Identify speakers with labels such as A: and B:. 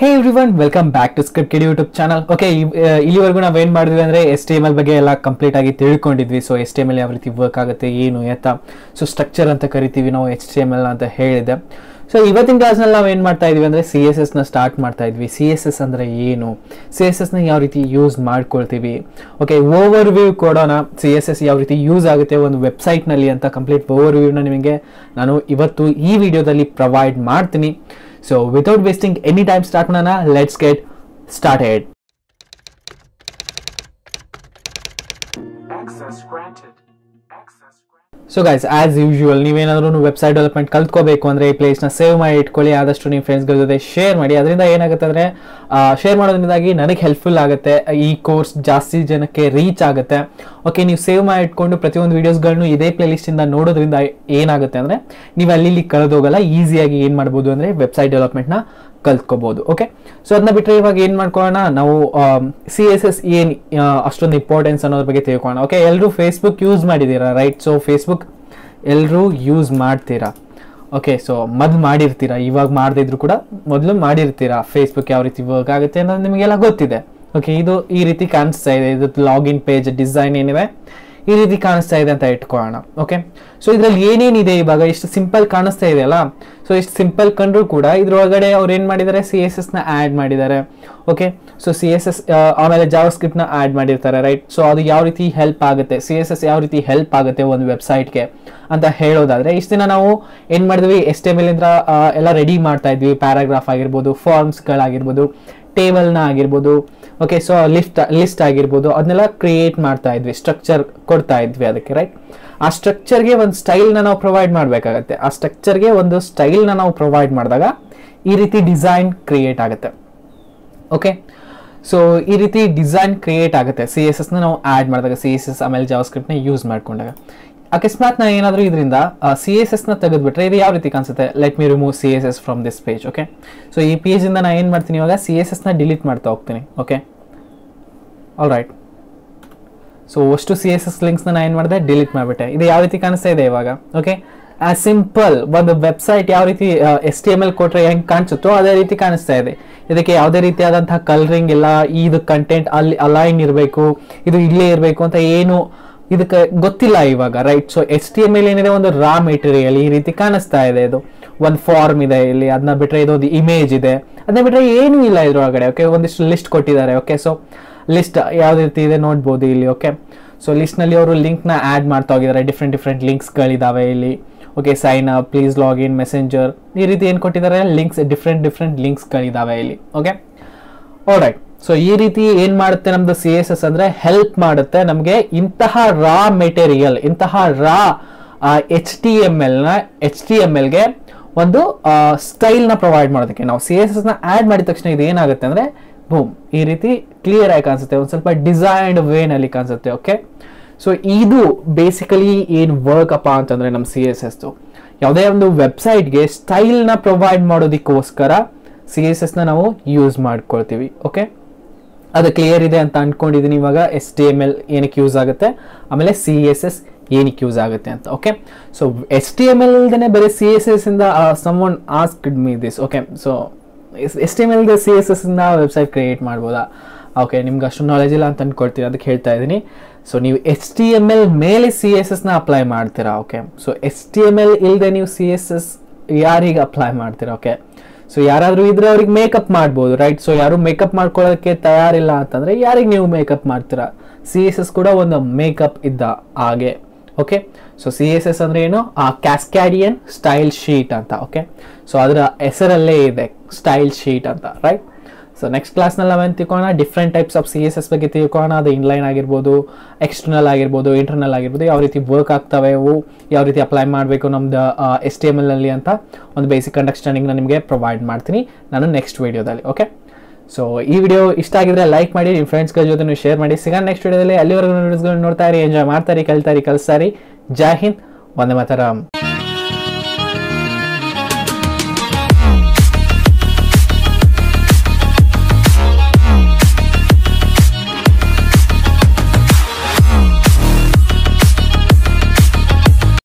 A: Hey everyone welcome back to script kiddie YouTube channel okay ಇಲ್ಲಿವರೆಗೂ ನಾವು ಏನು ಮಾಡಿದ್ವಿ ಅಂದರೆ ಎಸ್ ಟಿ ಎಮ್ ಎಲ್ ಬಗ್ಗೆ ಎಲ್ಲ ಕಂಪ್ಲೀಟ್ ಆಗಿ ತಿಳ್ಕೊಂಡಿದ್ವಿ so S T M L ಯಾವ ರೀತಿ ವರ್ಕ್ ಆಗುತ್ತೆ ಏನು ಎತ್ತ ಸೊ ಸ್ಟ್ರಕ್ಚರ್ ಅಂತ ಕರಿತೀವಿ ನಾವು ಎಚ್ ಟಿ ಎಮ್ ಎಲ್ ಅಂತ ಹೇಳಿದೆ ಸೊ ಇವತ್ತಿನ ಕ್ಲಾಸ್ನಲ್ಲಿ ನಾವು ಏನು ಮಾಡ್ತಾ ಇದ್ವಿ ಅಂದರೆ ಸಿ ಎಸ್ ಎಸ್ನ ಸ್ಟಾರ್ಟ್ ಮಾಡ್ತಾ ಇದ್ವಿ ಸಿ ಎಸ್ ಎಸ್ ಅಂದರೆ ಏನು ಸಿ ಎಸ್ ಎಸ್ನ ಯಾವ ರೀತಿ ಯೂಸ್ ಮಾಡ್ಕೊಳ್ತೀವಿ ಓಕೆ ಓವರ್ ವ್ಯೂ ಕೊಡೋಣ ಸಿ ಎಸ್ ಎಸ್ ಯಾವ ರೀತಿ ಯೂಸ್ ಆಗುತ್ತೆ ಒಂದು ವೆಬ್ಸೈಟ್ನಲ್ಲಿ ಅಂತ ಕಂಪ್ಲೀಟ್ ಓವರ್ ವ್ಯೂನ ನಿಮಗೆ ನಾನು ಇವತ್ತು ಈ ವಿಡಿಯೋದಲ್ಲಿ ಪ್ರೊವೈಡ್ ಮಾಡ್ತೀನಿ so without wasting any time start ಮಾಡೋಣ let's get started
B: Access granted. Access granted.
A: So guys as usual ನೀವೇನಾದ್ರೂ ವೆಬ್ಸೈಟ್ ಡೆವಲಪ್ಮೆಂಟ್ ಕಲ್ತ್ಕೋಬೇಕು ಅಂದರೆ ಈ ಪ್ಲೇಸ್ನ ಸೇವ್ ಮಾಡಿ ಇಟ್ಕೊಳ್ಳಿ ಆದಷ್ಟು ನಿಮ್ಮ ಫ್ರೆಂಡ್ಸ್ಗಳ ಜೊತೆ ಶೇರ್ ಮಾಡಿ ಅದರಿಂದ ಏನಾಗುತ್ತೆ ಅಂದರೆ ಶೇರ್ ಮಾಡೋದ್ರಿಂದಾಗಿ ನನಗೆ ಹೆಲ್ಪ್ಫುಲ್ ಆಗುತ್ತೆ ಈ ಕೋರ್ಸ್ ಜಾಸ್ತಿ ಜನಕ್ಕೆ ರೀಚ್ ಆಗುತ್ತೆ ಓಕೆ ನೀವು ಸೇವ್ ಮಾಡಿ ಇಟ್ಕೊಂಡು ಪ್ರತಿಯೊಂದು ವೀಡಿಯೋಸ್ಗಳನ್ನು ಇದೇ ಪ್ಲೇಲಿಸ್ಟಿಂದ ನೋಡೋದ್ರಿಂದ ಏನಾಗುತ್ತೆ ಅಂದರೆ ನೀವು ಅಲ್ಲಿ ಇಲ್ಲಿ ಕಳೆದೋಗಲ್ಲ ಈಸಿಯಾಗಿ ಏನು ಮಾಡ್ಬೋದು ಅಂದರೆ ವೆಬ್ಸೈಟ್ ಡೆವಲಪ್ಮೆಂಟ್ನ ಕಲ್ತ್ಕೋಬಹುದು ಓಕೆ ಸೊ ಅದನ್ನ ಬಿಟ್ಟರೆ ಇವಾಗ ಏನು ಮಾಡ್ಕೊಳ್ಳೋಣ ನಾವು ಸಿ ಎಸ್ ಎಸ್ ಏನು ಅಷ್ಟೊಂದು ಇಂಪಾರ್ಟೆನ್ಸ್ ಅನ್ನೋದ್ರ ಬಗ್ಗೆ ತಿಳ್ಕೊಳ್ಳೋಣ ಓಕೆ ಎಲ್ಲರೂ ಫೇಸ್ಬುಕ್ ಯೂಸ್ ಮಾಡಿದ್ದೀರಾ ರೈಟ್ ಸೊ ಫೇಸ್ಬುಕ್ ಎಲ್ಲರೂ ಯೂಸ್ ಮಾಡ್ತೀರಾ ಓಕೆ ಸೊ ಮೊದಲು ಮಾಡಿರ್ತೀರಾ ಇವಾಗ ಮಾಡದಿದ್ರು ಕೂಡ ಮೊದಲು ಮಾಡಿರ್ತೀರಾ ಫೇಸ್ಬುಕ್ ಯಾವ ರೀತಿ ವರ್ಕ್ ಆಗುತ್ತೆ ಅನ್ನೋದು ನಿಮಗೆಲ್ಲ ಗೊತ್ತಿದೆ ಓಕೆ ಇದು ಈ ರೀತಿ ಕಾಣಿಸ್ತಾ ಇದೆ ಇದು ಲಾಗಿನ್ ಪೇಜ್ ಡಿಸೈನ್ ಏನಿವೆ ಈ ರೀತಿ ಕಾಣಿಸ್ತಾ ಇದೆ ಅಂತ ಇಟ್ಕೊಳ್ಳೋಣ ಓಕೆ ಸೊ ಇದ್ರಲ್ಲಿ ಏನೇನಿದೆ ಇವಾಗ ಇಷ್ಟು ಸಿಂಪಲ್ ಕಾಣಿಸ್ತಾ ಇದೆಯಲ್ಲ ಸೊ ಇಷ್ಟು ಸಿಂಪಲ್ ಕಂಡ್ರು ಕೂಡ ಇದ್ರೊಳಗಡೆ ಅವ್ರು ಏನು ಮಾಡಿದ್ದಾರೆ ಸಿ ಎಸ್ ಎಸ್ನ ಆ್ಯಡ್ ಮಾಡಿದ್ದಾರೆ okay so C S S ಆಮೇಲೆ ಜಾವ ಸ್ಕ್ರಿಪ್ಟ್ನ ಆ್ಯಡ್ ಮಾಡಿರ್ತಾರೆ ರೈಟ್ ಸೊ ಅದು ಯಾವ ರೀತಿ ಹೆಲ್ಪ್ ಆಗುತ್ತೆ ಸಿ ಎಸ್ ಎಸ್ ಯಾವ ರೀತಿ ಹೆಲ್ಪ್ ಆಗುತ್ತೆ ಒಂದು ವೆಬ್ಸೈಟ್ಗೆ ಅಂತ ಹೇಳೋದಾದ್ರೆ ಇಷ್ಟು ದಿನ ನಾವು ಏನು ಮಾಡಿದ್ವಿ ಎಸ್ ಟಿ ಎಮ್ ಎಲ್ ಇಂದ ಎಲ್ಲ ರೆಡಿ ಮಾಡ್ತಾ ಇದ್ವಿ ಪ್ಯಾರಾಗ್ರಾಫ್ ಆಗಿರ್ಬೋದು ಫಾರ್ಮ್ಸ್ಗಳಾಗಿರ್ಬೋದು ಟೇಬಲ್ನ ಆಗಿರ್ಬೋದು ಓಕೆ ಸೊ ಲಿಸ್ಟ್ ಲಿಸ್ಟ್ ಆಗಿರ್ಬೋದು ಅದನ್ನೆಲ್ಲ ಕ್ರಿಯೇಟ್ ಮಾಡ್ತಾ ಇದ್ವಿ ಸ್ಟ್ರಕ್ಚರ್ ಕೊಡ್ತಾ ಇದ್ವಿ ಅದಕ್ಕೆ ರೈಟ್ ಆ ಸ್ಟ್ರಕ್ಚರ್ಗೆ ಒಂದು ಸ್ಟೈಲ್ನ ನಾವು ಪ್ರೊವೈಡ್ ಮಾಡಬೇಕಾಗತ್ತೆ ಆ ಸ್ಟ್ರಕ್ಚರ್ಗೆ ಒಂದು ಸ್ಟೈಲ್ನ ನಾವು ಪ್ರೊವೈಡ್ ಮಾಡಿದಾಗ ಈ ರೀತಿ ಡಿಸೈನ್ ಕ್ರಿಯೇಟ್ ಆಗುತ್ತೆ ಓಕೆ ಸೊ ಈ ರೀತಿ ಡಿಸೈನ್ ಕ್ರಿಯೇಟ್ ಆಗುತ್ತೆ ಸಿ ಎಸ್ ಎಸ್ನ ನಾವು ಆ್ಯಡ್ ಮಾಡಿದಾಗ ಸಿ ಎಸ್ ಎಸ್ ಆಮೇಲೆ ಜಾವ ಸ್ಕ್ರಿಪ್ಟ್ನ ಯೂಸ್ ಮಾಡ್ಕೊಂಡಾಗ ಅಕಸ್ಮಾತ್ ನಾನು ಏನಾದರೂ ಇದರಿಂದ ಸಿ ಎಸ್ ಎಸ್ನ ತೆಗೆದುಬಿಟ್ರೆ ಇದು ಯಾವ ರೀತಿ ಕಾಣಿಸುತ್ತೆ let me remove C S S from this page okay so ಈ ಪೇಜಿಂದ ನಾನು ಏನು ಮಾಡ್ತೀನಿ ಇವಾಗ ಸಿ ಎಸ್ ಎಸ್ನ ಡಿಲೀಟ್ ಮಾಡ್ತಾ ಹೋಗ್ತೀನಿ ಓಕೆ ಆಲ್ ರೈಟ್ ಸೊ ಅಷ್ಟು ಸಿ ಎಸ್ ಎಸ್ ಲಿಂಕ್ಸ್ನ ನಾನು ಏನು ಮಾಡಿದೆ ಡಿಲೀಟ್ ಮಾಡಿಬಿಟ್ಟೆ ಇದು ಯಾವ ರೀತಿ ಕಾಣಿಸ್ತಾ ಇದೆ ಇವಾಗ ಓಕೆ ಆ ಸಿಂಪಲ್ ಒಂದು ವೆಬ್ಸೈಟ್ ಯಾವ ರೀತಿ ಎಸ್ ಟಿ ಎಮ್ ಎಲ್ ಕೊಟ್ಟರೆ ಹೆಂಗೆ ಕಾಣಿಸುತ್ತೋ ಅದೇ ರೀತಿ ಕಾಣಿಸ್ತಾ ಇದೆ ಇದಕ್ಕೆ ಯಾವುದೇ ರೀತಿಯಾದಂತಹ ಕಲರಿಂಗ್ ಇಲ್ಲ ಇದು ಕಂಟೆಂಟ್ ಅಲ್ಲಿ ಅಲೈನ್ ಇರಬೇಕು ಇದು ಇಲ್ಲೇ ಇರಬೇಕು ಅಂತ ಏನು ಇದಕ್ಕೆ ಗೊತ್ತಿಲ್ಲ ಇವಾಗ right so S T M L ಏನಿದೆ ಒಂದು ರಾ ಮೆಟೀರಿಯಲ್ ಈ ರೀತಿ ಕಾಣಿಸ್ತಾ ಇದೆ ಇದು ಒಂದು ಫಾರ್ಮ್ ಇದೆ ಇಲ್ಲಿ ಅದನ್ನ ಬಿಟ್ಟರೆ ಇದೊಂದು ಇಮೇಜ್ ಇದೆ ಅದನ್ನ ಬಿಟ್ಟರೆ ಏನೂ ಇಲ್ಲ ಇದ್ರೊಳಗಡೆ ಓಕೆ ಒಂದಿಷ್ಟು ಲಿಸ್ಟ್ ಕೊಟ್ಟಿದ್ದಾರೆ ಓಕೆ ಸೊ ಲಿಸ್ಟ್ ಯಾವ ರೀತಿ ಇದೆ ನೋಡ್ಬೋದು ಇಲ್ಲಿ ಓಕೆ ಸೊ ಲಿಸ್ಟ್ನಲ್ಲಿ ಅವರು ಲಿಂಕ್ನ ಆ್ಯಡ್ ಮಾಡ್ತಾ ಹೋಗಿದ್ದಾರೆ ಡಿಫ್ರೆಂಟ್ ಡಿಫ್ರೆಂಟ್ ಲಿಂಕ್ಸ್ಗಳಿದ್ದಾವೆ ಇಲ್ಲಿ okay sign up please login messenger ಈ ರೀತಿ ಏನು ಕೊಟ್ಟಿದ್ದಾರೆ ಲಿಂಕ್ಸ್ ಡಿಫ್ರೆಂಟ್ ಡಿಫ್ರೆಂಟ್ ಲಿಂಕ್ಸ್ಗಳಿದ್ದಾವೆ ಇಲ್ಲಿ ಓಕೆ ರೈಟ್ ಸೊ ಈ ರೀತಿ ಏನ್ ಮಾಡುತ್ತೆ ನಮ್ದು ಸಿ ಎಸ್ ಎಸ್ ಅಂದ್ರೆ ಹೆಲ್ಪ್ ಮಾಡುತ್ತೆ ನಮಗೆ ಇಂತಹ ರಾ ಮೆಟೀರಿಯಲ್ ಇಂತಹ raw H T M L ನ ಎಚ್ ಟಿ ಎಮ್ ಎಲ್ಗೆ ಒಂದು ಸ್ಟೈಲ್ ನ ಪ್ರೊವೈಡ್ ಮಾಡೋದಕ್ಕೆ ನಾವು ಸಿ ಎಸ್ ಎಸ್ ನ ಆಡ್ ಮಾಡಿದ ತಕ್ಷಣ ಇದು ಏನಾಗುತ್ತೆ ಅಂದ್ರೆ ಬೂಮ್ ಈ ರೀತಿ ಕ್ಲಿಯರ್ ಆಗಿ ಕಾಣಿಸುತ್ತೆ ಒಂದು ಸ್ವಲ್ಪ ಡಿಸೈನ್ಡ್ ವೇನಲ್ಲಿ ಕಾಣಿಸುತ್ತೆ ಓಕೆ ಸೊ ಇದು ಬೇಸಿಕಲಿ ಏನು ವರ್ಕ್ ಅಪ್ಪ ಅಂತಂದ್ರೆ ನಮ್ಮ ಸಿ ಎಸ್ ಎಸ್ ಯಾವುದೇ ಒಂದು ವೆಬ್ಸೈಟ್ಗೆ ಸ್ಟೈಲ್ನ ಪ್ರೊವೈಡ್ ಮಾಡೋದಕ್ಕೋಸ್ಕರ ಸಿ ಎಸ್ ಎಸ್ನ ನಾವು ಯೂಸ್ ಮಾಡ್ಕೊಳ್ತೀವಿ ಓಕೆ ಅದು ಕ್ಲಿಯರ್ ಇದೆ ಅಂತ ಅನ್ಕೊಂಡಿದ್ದೀನಿ ಇವಾಗ ಎಸ್ ಟಿ ಎಮ್ ಎಲ್ ಏನಕ್ಕೆ ಯೂಸ್ ಆಗುತ್ತೆ ಆಮೇಲೆ ಸಿ ಎಸ್ ಎಸ್ ಏನಕ್ಕೆ ಯೂಸ್ ಆಗುತ್ತೆ ಅಂತ okay so S T M L ಅಲ್ದೇ ಬೇರೆ ಸಿ ಎಸ್ ಎಸ್ ಇಂದ someone asked me this okay so S T M ಎಲ್ಗೆ ಸಿ ಎಸ್ ಎಸ್ ಇಂದ ವೆಬ್ಸೈಟ್ ಕ್ರಿಯೇಟ್ ಮಾಡ್ಬೋದಾ ಓಕೆ ನಿಮ್ಗೆ ಅಷ್ಟು ನಾಲೆಜ್ ಇಲ್ಲ ಅಂತ ಅನ್ಕೊಳ್ತೀನಿ ಅದಕ್ಕೆ ಹೇಳ್ತಾ ಇದ್ದೀನಿ ಸೊ ನೀವು ಎಚ್ ಟಿ ಎಮ್ ಎಲ್ ಮೇಲೆ ಸಿ ಎಸ್ ಎಸ್ನ ಅಪ್ಲೈ ಮಾಡ್ತೀರಾ okay so H T M L ಇಲ್ಲದೆ ನೀವು ಸಿ ಎಸ್ ಎಸ್ ಯಾರಿಗೆ ಅಪ್ಲೈ ಮಾಡ್ತೀರಾ ಓಕೆ ಸೊ ಯಾರಾದರೂ ಇದ್ರೆ ಅವ್ರಿಗೆ ಮೇಕಪ್ ಮಾಡ್ಬೋದು ರೈಟ್ ಸೊ ಯಾರು ಮೇಕಪ್ ಮಾಡ್ಕೊಳ್ಳೋಕ್ಕೆ ತಯಾರಿಲ್ಲ ಅಂತಂದ್ರೆ ಯಾರಿಗೆ ನೀವು ಮೇಕಪ್ ಮಾಡ್ತೀರಾ ಸಿ ಎಸ್ ಎಸ್ ಕೂಡ ಒಂದು ಮೇಕಪ್ ಇದ್ದ ಹಾಗೆ okay so C S S ಅಂದ್ರೆ ಏನು ಆ ಕ್ಯಾಸ್ಕ್ಯಾಡಿಯನ್ ಸ್ಟೈಲ್ ಶೀಟ್ ಅಂತ ಓಕೆ ಸೊ ಅದರ ಹೆಸರಲ್ಲೇ ಇದೆ ಸ್ಟೈಲ್ ಶೀಟ್ ಅಂತ ರೈಟ್ ಸೊ ನೆಕ್ಸ್ಟ್ ಕ್ಲಾಸ್ನಲ್ಲಿ ನಾವೇನು ತಿಳ್ಕೊಳ್ಳೋಣ different types of C S S ಬಗ್ಗೆ ತಿಳ್ಕೊಳ್ಳೋಣ ಅದು ಇನ್ಲೈನ್ ಆಗಿರ್ಬೋದು ಎಕ್ಸ್ಟರ್ನಲ್ ಆಗಿರ್ಬೋದು ಇಂಟರ್ನಲ್ ಆಗಿರ್ಬೋದು ಯಾವ ರೀತಿ ವರ್ಕ್ ಆಗ್ತವೆ ಅವು ಯಾವ ರೀತಿ ಅಪ್ಲೈ ಮಾಡಬೇಕು ನಮ್ದು ಎಸ್ ಟಿ ಎಮ್ ಎಲ್ ಅಲ್ಲಿ ಅಂತ ಒಂದು ಬೇಸಿಕ್ ಅಂಡರ್ಸ್ಟ್ಯಾಂಡಿಂಗ್ನ ನಿಮಗೆ ಪ್ರೊವೈಡ್ ಮಾಡ್ತೀನಿ ನಾನು ನೆಕ್ಸ್ಟ್ ವೀಡಿಯೋದಲ್ಲಿ ಓಕೆ ಸೊ ಈ ವಿಡಿಯೋ ಇಷ್ಟ ಆಗಿದ್ರೆ ಲೈಕ್ ಮಾಡಿ ನಿಮ್ಮ ಫ್ರೆಂಡ್ಸ್ಗಳ ಜೊತೆ ನೀವು ಶೇರ್ ಮಾಡಿ ಸಿಗೋಣ ನೆಕ್ಸ್ಟ್ ವಿಡಿಯೋದಲ್ಲಿ ಅಲ್ಲಿವರೆಗೂ ವಿಡಿಯೋಸ್ಗಳನ್ನ ನೋಡ್ತಾ ಇರಿ ಎಂಜಾಯ್ ಮಾಡ್ತಾ ಇರಿ ಕಲ್ತಾ ಇರಿ ಕಲಿಸ್ತಾ ಇರಿ ಜೈ ಹಿಂದ್ ವಂದೇ ಮಾತರಂ